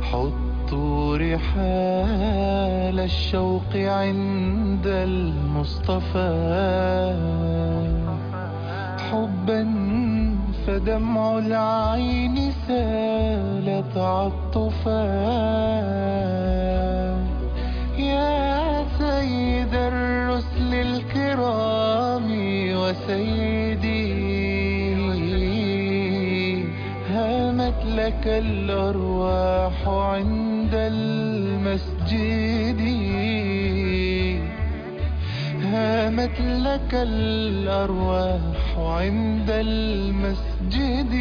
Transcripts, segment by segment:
حطوا رحال الشوق عند المصطفى حبا فدمع العين سال تعطفا يا سيد الرسل الكرام وسيدي هامت لك الأرواح عند المسجد هامت لك الأرواح عند المسجد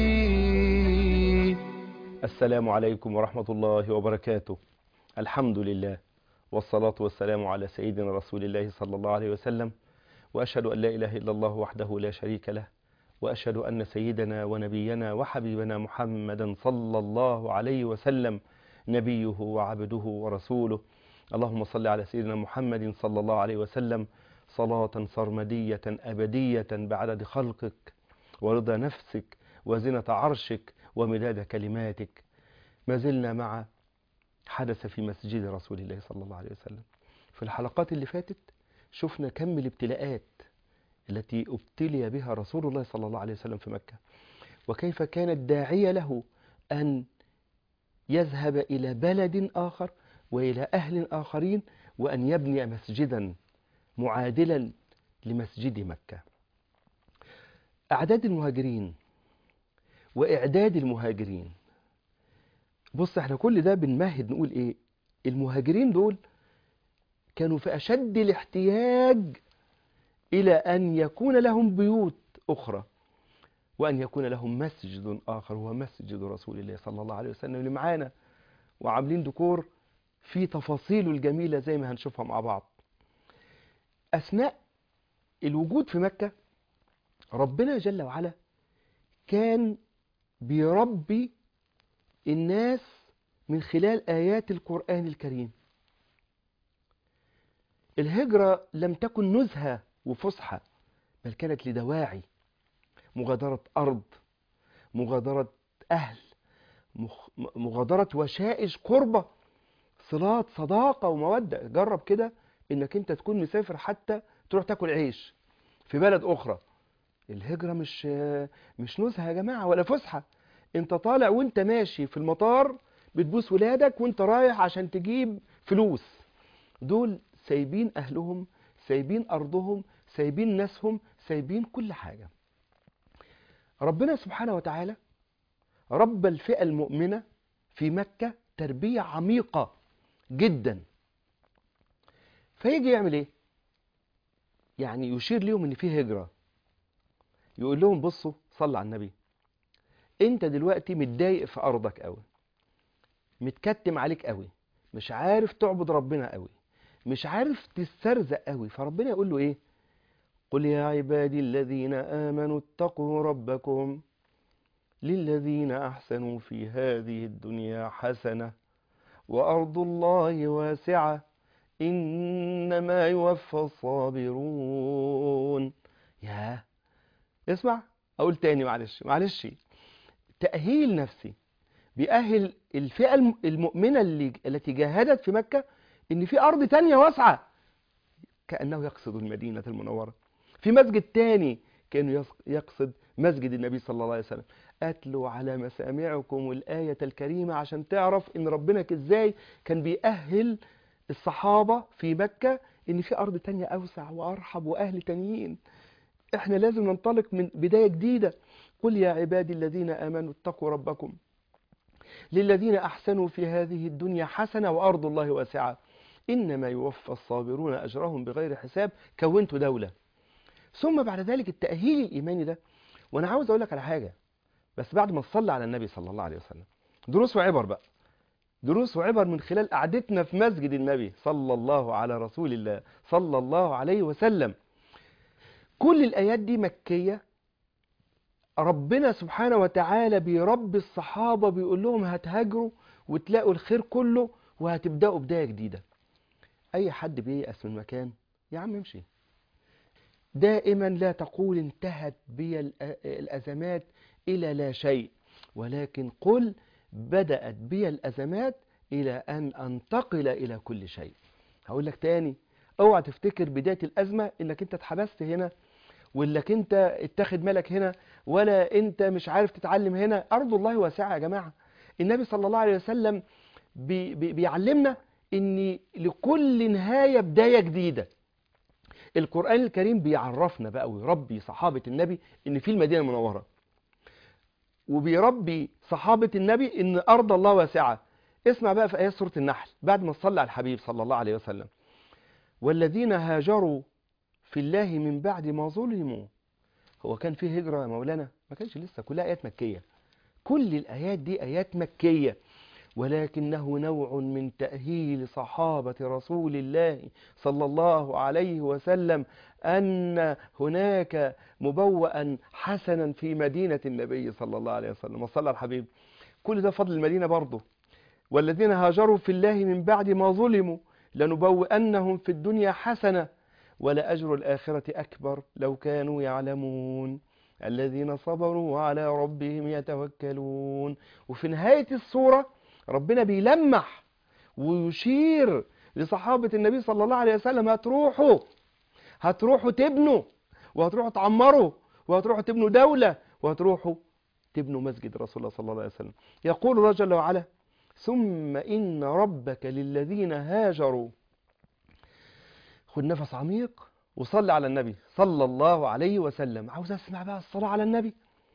السلام عليكم ورحمة الله وبركاته الحمد لله والصلاة والسلام على سيدنا رسول الله صلى الله عليه وسلم وأشهد أن لا إله إلا الله وحده لا شريك له وأشهد أن سيدنا ونبينا وحبيبنا محمدا صلى الله عليه وسلم نبيه وعبده ورسوله اللهم صل على سيدنا محمد صلى الله عليه وسلم صلاة صرمدية أبدية بعدد خلقك ورضا نفسك وزنة عرشك ومداد كلماتك ما زلنا مع حدث في مسجد رسول الله صلى الله عليه وسلم في الحلقات اللي فاتت شفنا كم الابتلاءات التي ابتلي بها رسول الله صلى الله عليه وسلم في مكة وكيف كانت داعية له أن يذهب إلى بلد آخر وإلى أهل آخرين وأن يبني مسجدا معادلا لمسجد مكة أعداد المهاجرين وإعداد المهاجرين بص احنا كل ده بنمهد نقول ايه المهاجرين دول كانوا في أشد الاحتياج إلى أن يكون لهم بيوت أخرى وأن يكون لهم مسجد آخر هو مسجد رسول الله صلى الله عليه وسلم اللي معانا وعاملين ديكور في تفاصيله الجميلة زي ما هنشوفها مع بعض أثناء الوجود في مكة ربنا جل وعلا كان بيربي الناس من خلال آيات القرآن الكريم الهجرة لم تكن نزهة وفسحة بل كانت لدواعي مغادرة أرض مغادرة أهل مغادرة وشائج قربة صلات صداقة ومودة جرب كده إنك أنت تكون مسافر حتى تروح تاكل عيش في بلد أخرى الهجرة مش مش نزهة يا جماعة ولا فسحة أنت طالع وأنت ماشي في المطار بتبوس ولادك وأنت رايح عشان تجيب فلوس دول سايبين أهلهم سايبين أرضهم سايبين ناسهم سايبين كل حاجة ربنا سبحانه وتعالى رب الفئة المؤمنة في مكة تربية عميقة جدا فيجي يعمل ايه يعني يشير لهم ان في هجرة يقول لهم بصوا صلى على النبي انت دلوقتي متضايق في ارضك قوي متكتم عليك قوي مش عارف تعبد ربنا قوي مش عارف تسترزق قوي فربنا يقول له ايه قل يا عبادي الذين آمنوا اتقوا ربكم للذين أحسنوا في هذه الدنيا حسنة وأرض الله واسعة إنما يوفى الصابرون يا اسمع أقول تاني معلش معلش تأهيل نفسي بيأهل الفئة المؤمنة اللي التي جاهدت في مكة إن في أرض تانية واسعة كأنه يقصد المدينة المنورة في مسجد تاني كانوا يقصد مسجد النبي صلى الله عليه وسلم أتلوا على مسامعكم الآية الكريمة عشان تعرف إن ربنا ازاي كان بيأهل الصحابة في مكة إن في أرض تانية أوسع وأرحب وأهل تانيين إحنا لازم ننطلق من بداية جديدة قل يا عبادي الذين آمنوا اتقوا ربكم للذين أحسنوا في هذه الدنيا حسنة وأرض الله واسعة إنما يوفى الصابرون أجرهم بغير حساب كونت دولة ثم بعد ذلك التأهيل الإيماني ده وأنا عاوز أقول لك على حاجة بس بعد ما تصلي على النبي صلى الله عليه وسلم دروس وعبر بقى دروس وعبر من خلال قعدتنا في مسجد النبي صلى الله على رسول الله صلى الله عليه وسلم كل الآيات دي مكية ربنا سبحانه وتعالى بيربي الصحابة بيقول لهم هتهاجروا وتلاقوا الخير كله وهتبدأوا بداية جديدة أي حد بييأس من مكان يا عم امشي دائما لا تقول انتهت بي الأزمات إلى لا شيء ولكن قل بدأت بي الأزمات إلى أن أنتقل إلى كل شيء هقول لك تاني اوعى تفتكر بداية الأزمة إنك أنت اتحبست هنا وإنك أنت اتخذ ملك هنا ولا أنت مش عارف تتعلم هنا أرض الله واسعة يا جماعة النبي صلى الله عليه وسلم بي بي بيعلمنا ان لكل نهاية بداية جديدة القرآن الكريم بيعرفنا بقى ويربي صحابة النبي ان في المدينة المنورة وبيربي صحابة النبي ان ارض الله واسعة اسمع بقى في ايات سورة النحل بعد ما صلى على الحبيب صلى الله عليه وسلم والذين هاجروا في الله من بعد ما ظلموا هو كان فيه هجرة يا مولانا ما كانش لسه كلها ايات مكية كل الايات دي ايات مكية ولكنه نوع من تأهيل صحابة رسول الله صلى الله عليه وسلم أن هناك مبوأ حسنا في مدينة النبي صلى الله عليه وسلم وصلى الحبيب كل ده فضل المدينة برضه والذين هاجروا في الله من بعد ما ظلموا لنبوئنهم في الدنيا حسنة ولأجر الآخرة أكبر لو كانوا يعلمون الذين صبروا على ربهم يتوكلون وفي نهاية السورة ربنا بيلمح ويشير لصحابة النبي صلى الله عليه وسلم هتروحوا هتروحوا تبنوا وهتروحوا تعمروا وهتروحوا تبنوا دولة وهتروحوا تبنوا مسجد رسول الله صلى الله عليه وسلم يقول الله جل وعلا ثم إن ربك للذين هاجروا خد نفس عميق وصلي على النبي صلى الله عليه وسلم عاوز اسمع بقى الصلاة على النبي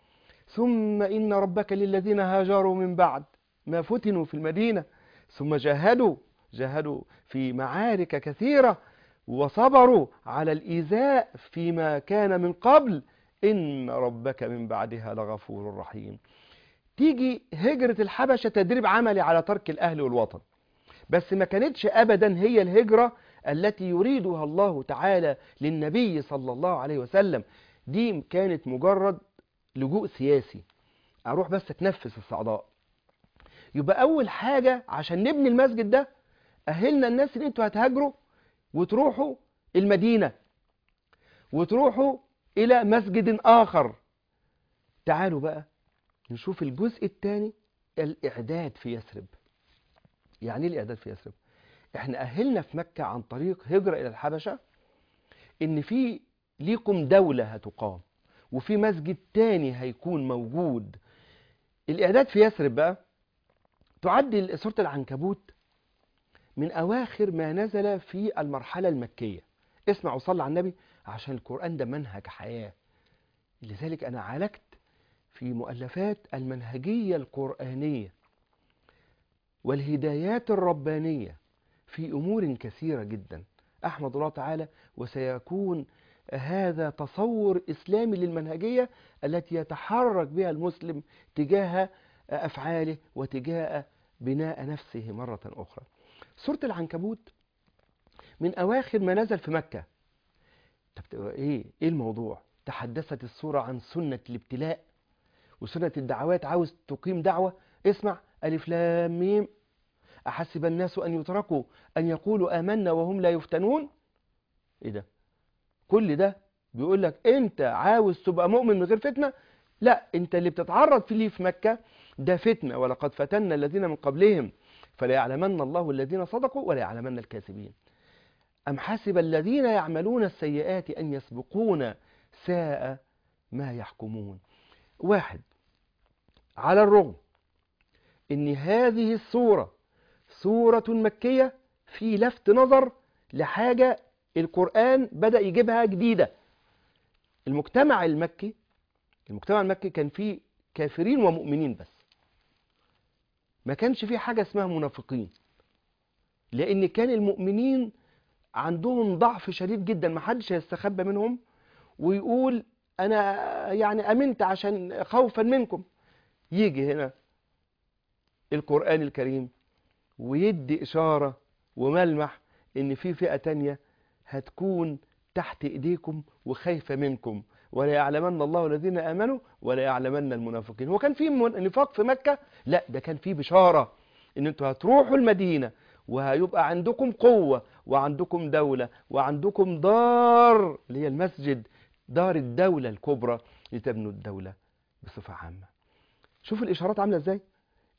ثم إن ربك للذين هاجروا من بعد ما فتنوا في المدينة ثم جاهدوا جاهدوا في معارك كثيرة وصبروا على الإيذاء فيما كان من قبل إن ربك من بعدها لغفور رحيم تيجي هجرة الحبشة تدريب عملي على ترك الأهل والوطن بس ما كانتش أبدا هي الهجرة التي يريدها الله تعالى للنبي صلى الله عليه وسلم دي كانت مجرد لجوء سياسي أروح بس أتنفس الصعداء يبقى أول حاجة عشان نبني المسجد ده أهلنا الناس اللي انتوا هتهاجروا وتروحوا المدينة وتروحوا إلى مسجد آخر تعالوا بقى نشوف الجزء الثاني الإعداد في يثرب يعني ايه الإعداد في يثرب احنا أهلنا في مكة عن طريق هجرة إلى الحبشة إن في ليكم دولة هتقام وفي مسجد تاني هيكون موجود الإعداد في يثرب بقى تعد سورة العنكبوت من أواخر ما نزل في المرحلة المكية اسمع وصل على النبي عشان القرآن ده منهج حياة لذلك أنا عالجت في مؤلفات المنهجية القرآنية والهدايات الربانية في أمور كثيرة جدا أحمد الله تعالى وسيكون هذا تصور إسلامي للمنهجية التي يتحرك بها المسلم تجاه أفعاله وتجاه بناء نفسه مرة أخرى سورة العنكبوت من أواخر ما نزل في مكة طب إيه إيه الموضوع تحدثت السورة عن سنة الابتلاء وسنة الدعوات عاوز تقيم دعوة اسمع ألف لام ميم أحسب الناس أن يتركوا أن يقولوا آمنا وهم لا يفتنون إيه ده كل ده بيقول لك أنت عاوز تبقى مؤمن من غير فتنة لا أنت اللي بتتعرض فيه في مكة ده فتنة ولقد فتنا الذين من قبلهم فلا يعلمن الله الذين صدقوا ولا يعلمن الكاذبين أم حسب الذين يعملون السيئات أن يسبقون ساء ما يحكمون واحد على الرغم ان هذه السورة سورة مكية في لفت نظر لحاجة القرآن بدأ يجيبها جديدة المجتمع المكي المجتمع المكي كان فيه كافرين ومؤمنين بس ما كانش فيه حاجة اسمها منافقين لأن كان المؤمنين عندهم ضعف شديد جدا ما حدش هيستخبى منهم ويقول أنا يعني أمنت عشان خوفا منكم يجي هنا القرآن الكريم ويدي إشارة وملمح إن في فئة تانية هتكون تحت إيديكم وخايفة منكم ولا يعلمن الله الذين آمنوا ولا يعلمن المنافقين هو كان في نفاق في مكة لا ده كان في بشارة إن أنتوا هتروحوا المدينة وهيبقى عندكم قوة وعندكم دولة وعندكم دار اللي هي المسجد دار الدولة الكبرى لتبنوا الدولة بصفة عامة شوف الإشارات عاملة إزاي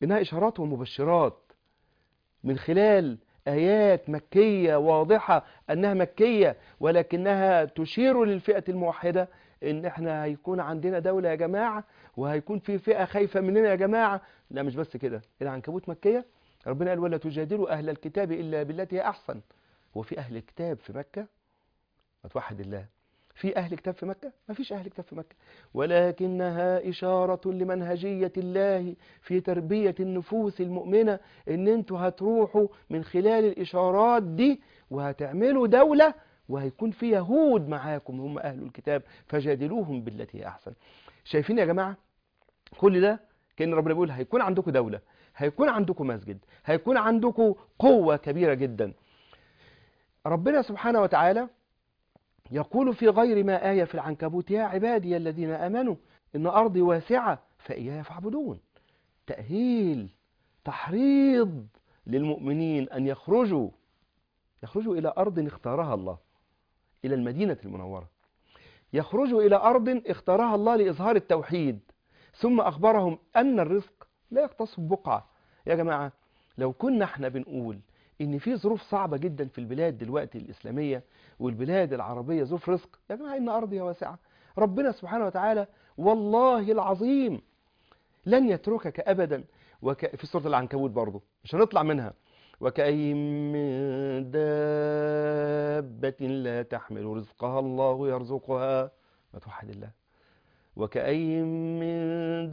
إنها إشارات ومبشرات من خلال آيات مكية واضحة أنها مكية ولكنها تشير للفئة الموحدة إن إحنا هيكون عندنا دولة يا جماعة وهيكون في فئة خايفة مننا يا جماعة لا مش بس كده العنكبوت مكية ربنا قال ولا تجادلوا أهل الكتاب إلا بالتي هي أحسن هو في أهل كتاب في مكة ما توحد الله في أهل كتاب في مكة ما فيش أهل كتاب في مكة ولكنها إشارة لمنهجية الله في تربية النفوس المؤمنة إن أنتوا هتروحوا من خلال الإشارات دي وهتعملوا دولة وهيكون في يهود معاكم هم أهل الكتاب فجادلوهم بالتي هي أحسن شايفين يا جماعة كل ده كأن ربنا بيقول هيكون عندكم دولة هيكون عندكم مسجد هيكون عندكم قوة كبيرة جدا ربنا سبحانه وتعالى يقول في غير ما آية في العنكبوت يا عبادي الذين آمنوا إن أرضي واسعة فإياي فاعبدون تأهيل تحريض للمؤمنين أن يخرجوا يخرجوا إلى أرض اختارها الله إلى المدينة المنورة يخرجوا إلى أرض اختارها الله لإظهار التوحيد ثم أخبرهم أن الرزق لا يختص ببقعة يا جماعة لو كنا احنا بنقول ان في ظروف صعبة جدا في البلاد دلوقتي الإسلامية والبلاد العربية ظروف رزق يا جماعة إن أرضي واسعة ربنا سبحانه وتعالى والله العظيم لن يتركك أبدا وك... في سورة العنكبوت برضو مش هنطلع منها وكأي من دابة لا تحمل رزقها الله يرزقها ما توحد الله وكأي من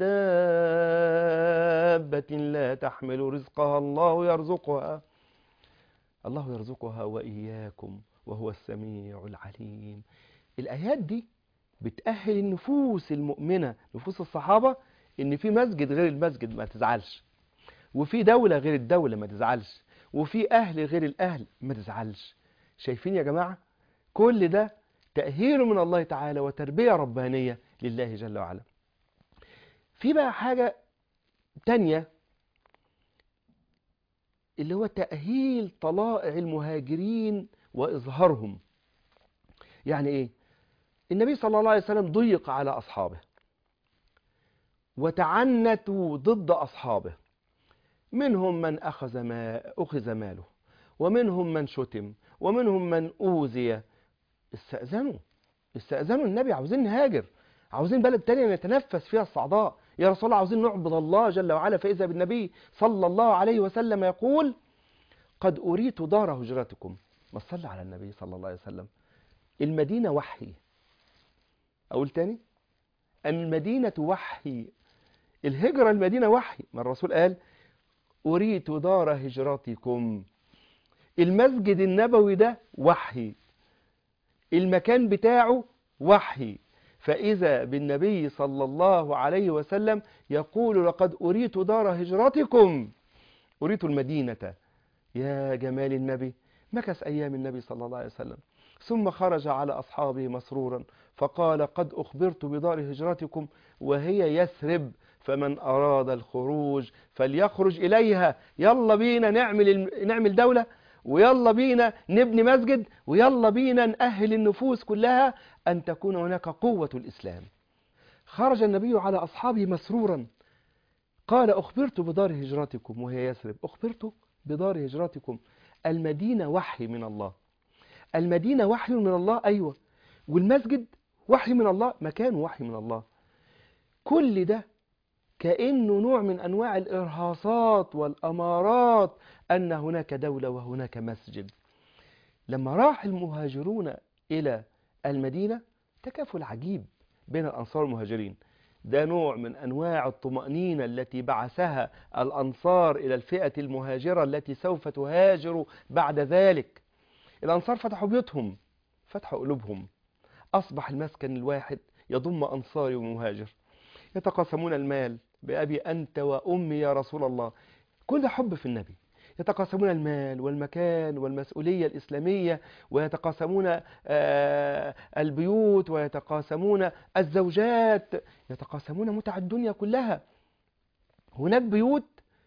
دابة لا تحمل رزقها الله يرزقها الله يرزقها وإياكم وهو السميع العليم الآيات دي بتأهل النفوس المؤمنة نفوس الصحابة إن في مسجد غير المسجد ما تزعلش وفي دولة غير الدولة ما تزعلش وفي أهل غير الأهل ما تزعلش شايفين يا جماعة كل ده تأهيل من الله تعالى وتربية ربانية لله جل وعلا في بقى حاجة تانية اللي هو تأهيل طلائع المهاجرين وإظهارهم يعني إيه النبي صلى الله عليه وسلم ضيق على أصحابه وتعنتوا ضد أصحابه منهم من أخذ, ما أخذ ماله ومنهم من شتم ومنهم من أوذي استأذنوا استأذنوا النبي عاوزين نهاجر عاوزين بلد تانية نتنفس فيها الصعداء يا رسول الله عاوزين نعبد الله جل وعلا فإذا بالنبي صلى الله عليه وسلم يقول قد أريت دار هجرتكم ما صلى على النبي صلى الله عليه وسلم المدينة وحي أقول تاني المدينة وحي الهجرة المدينة وحي ما الرسول قال أريت دار هجرتكم المسجد النبوي ده وحي المكان بتاعه وحي فإذا بالنبي صلى الله عليه وسلم يقول لقد أريت دار هجرتكم أريت المدينة يا جمال النبي مكث أيام النبي صلى الله عليه وسلم ثم خرج على أصحابه مسرورا فقال قد أخبرت بدار هجرتكم وهي يثرب فمن أراد الخروج فليخرج إليها يلا بينا نعمل نعمل دولة ويلا بينا نبني مسجد ويلا بينا نأهل النفوس كلها أن تكون هناك قوة الإسلام خرج النبي على أصحابه مسرورا قال أخبرت بدار هجرتكم وهي يثرب أخبرت بدار هجرتكم المدينة وحي من الله المدينة وحي من الله أيوة والمسجد وحي من الله مكان وحي من الله كل ده كأنه نوع من أنواع الإرهاصات والأمارات أن هناك دولة وهناك مسجد لما راح المهاجرون إلى المدينة تكافل عجيب بين الأنصار والمهاجرين ده نوع من أنواع الطمأنينة التي بعثها الأنصار إلى الفئة المهاجرة التي سوف تهاجر بعد ذلك الأنصار فتحوا بيوتهم فتحوا قلوبهم أصبح المسكن الواحد يضم أنصاري ومهاجر يتقاسمون المال بأبي أنت وأمي يا رسول الله كل ده حب في النبي يتقاسمون المال والمكان والمسؤولية الإسلامية ويتقاسمون البيوت ويتقاسمون الزوجات يتقاسمون متع الدنيا كلها هناك بيوت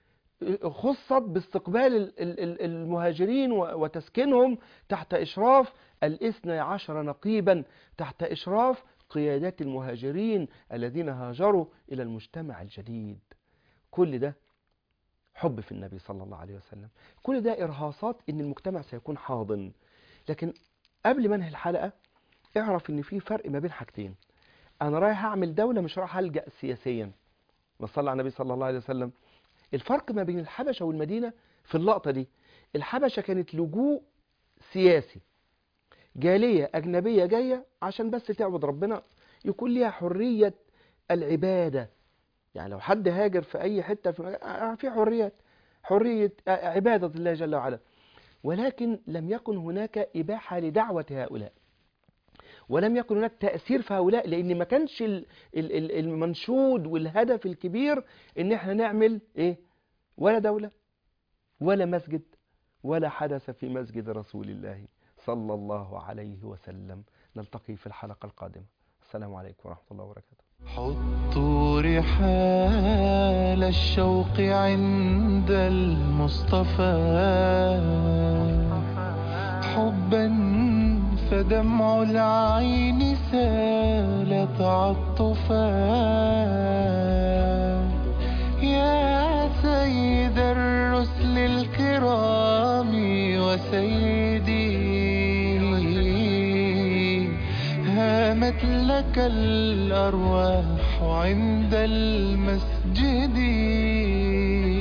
خصت باستقبال المهاجرين وتسكينهم تحت إشراف الاثنى عشر نقيبا تحت إشراف قيادات المهاجرين الذين هاجروا إلى المجتمع الجديد كل ده حب في النبي صلى الله عليه وسلم كل ده إرهاصات إن المجتمع سيكون حاضن لكن قبل ما انهي الحلقة اعرف إن في فرق ما بين حاجتين أنا رايح أعمل دولة مش رايح ألجأ سياسيا وصلى على النبي صلى الله عليه وسلم الفرق ما بين الحبشة والمدينة في اللقطة دي الحبشة كانت لجوء سياسي جالية أجنبية جاية عشان بس تعبد ربنا يكون ليها حرية العبادة يعني لو حد هاجر في أي حتة في, مكان- في حرية حرية عبادة الله جل وعلا ولكن لم يكن هناك إباحة لدعوة هؤلاء ولم يكن هناك تأثير في هؤلاء لأن ما كانش ال- ال- ال- المنشود والهدف الكبير إن احنا نعمل إيه ولا دولة ولا مسجد ولا حدث في مسجد رسول الله صلى الله عليه وسلم نلتقي في الحلقة القادمة السلام عليكم ورحمة الله وبركاته حطوا رحال الشوق عند المصطفى حبا فدمع العين سال تعطفا يا سيد الرسل الكرام وسيدي هامت لك الأرواح عند المسجد